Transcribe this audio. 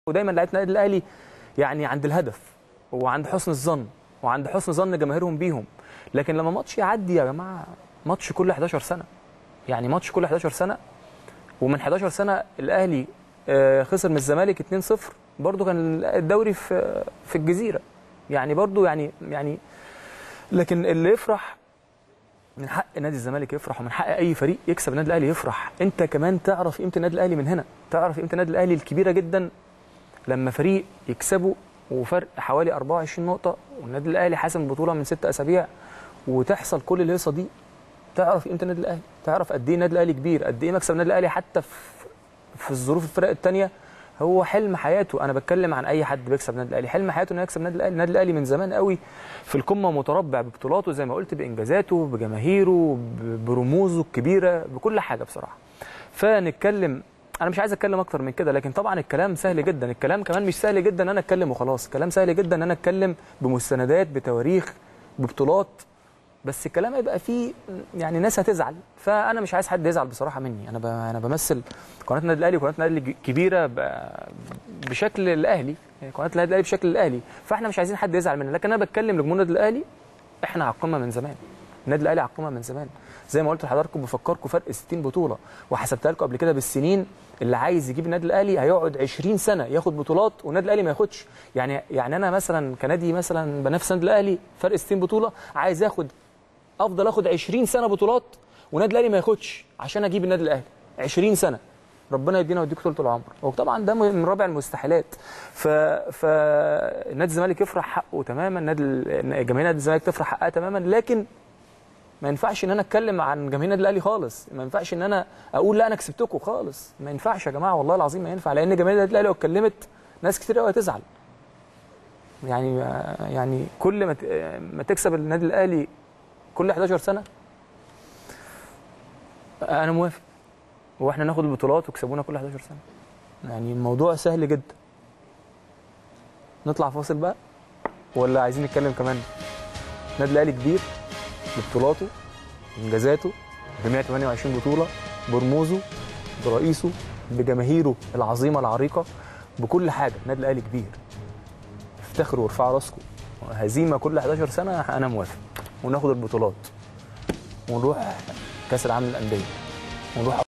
ودايما لعيبه النادي الاهلي يعني عند الهدف وعند حسن الظن وعند حسن ظن جماهيرهم بيهم لكن لما ماتش يعدي يا جماعه ماتش كل 11 سنه يعني ماتش كل 11 سنه ومن 11 سنه الاهلي آه، خسر من الزمالك 2-0 برضو كان الدوري في في الجزيره يعني برضو يعني يعني لكن اللي يفرح من حق نادي الزمالك يفرح ومن حق اي فريق يكسب النادي الاهلي يفرح انت كمان تعرف قيمه النادي الاهلي من هنا تعرف قيمه النادي الاهلي الكبيره جدا لما فريق يكسبه وفرق حوالي 24 نقطه والنادي الاهلي حاسم البطوله من ست اسابيع وتحصل كل الهيصه دي تعرف قيمه النادي الاهلي تعرف قد ايه النادي الاهلي كبير قد ايه مكسب النادي الاهلي حتى في في الظروف الفرق الثانيه هو حلم حياته انا بتكلم عن اي حد بيكسب النادي الاهلي حلم حياته انه يكسب النادي الاهلي النادي الاهلي من زمان قوي في القمه متربع ببطولاته زي ما قلت بانجازاته بجماهيره ب- برموزه الكبيره بكل حاجه بصراحه فنتكلم انا مش عايز اتكلم اكتر من كده لكن طبعا الكلام سهل جدا الكلام كمان مش سهل جدا ان انا اتكلم وخلاص الكلام سهل جدا ان انا اتكلم بمستندات بتواريخ ببطولات بس الكلام هيبقى فيه يعني ناس هتزعل فانا مش عايز حد يزعل بصراحه مني انا ب... انا بمثل قناه النادي الاهلي وقناه النادي الأهلي كبيره ب... بشكل الاهلي يعني قناه النادي الاهلي بشكل الاهلي فاحنا مش عايزين حد يزعل مننا لكن انا بتكلم لجمهور النادي الاهلي احنا على القمه من زمان النادي الاهلي على القمه من زمان زي ما قلت لحضراتكم بفكركم فرق 60 بطوله وحسبتها لكم قبل كده بالسنين اللي عايز يجيب النادي الاهلي هيقعد 20 سنه ياخد بطولات والنادي الاهلي ما ياخدش يعني يعني انا مثلا كنادي مثلا بنافس النادي الاهلي فرق 60 بطوله عايز اخد افضل اخد 20 سنه بطولات والنادي الاهلي ما ياخدش عشان اجيب النادي الاهلي 20 سنه ربنا يدينا ويديك طول العمر وطبعا ده من رابع المستحيلات ف ف نادي الزمالك يفرح حقه تماما نادي ال- جماهير نادي الزمالك تفرح حقها تماما لكن ما ينفعش ان انا اتكلم عن جماهير النادي الاهلي خالص ما ينفعش ان انا اقول لا انا كسبتكم خالص ما ينفعش يا جماعه والله العظيم ما ينفع لان جماهير النادي الاهلي لو اتكلمت ناس كتير قوي هتزعل يعني يعني كل ما ت- ما تكسب النادي الاهلي كل 11 سنه انا موافق واحنا ناخد البطولات وكسبونا كل 11 سنه يعني الموضوع سهل جدا نطلع فاصل بقى ولا عايزين نتكلم كمان النادي الاهلي كبير ببطولاته بانجازاته ب 128 بطوله برموزه برئيسه بجماهيره العظيمه العريقه بكل حاجه النادي الاهلي كبير افتخروا وارفعوا راسكم هزيمه كل 11 سنه انا موافق وناخد البطولات ونروح كاس العالم للانديه ونروح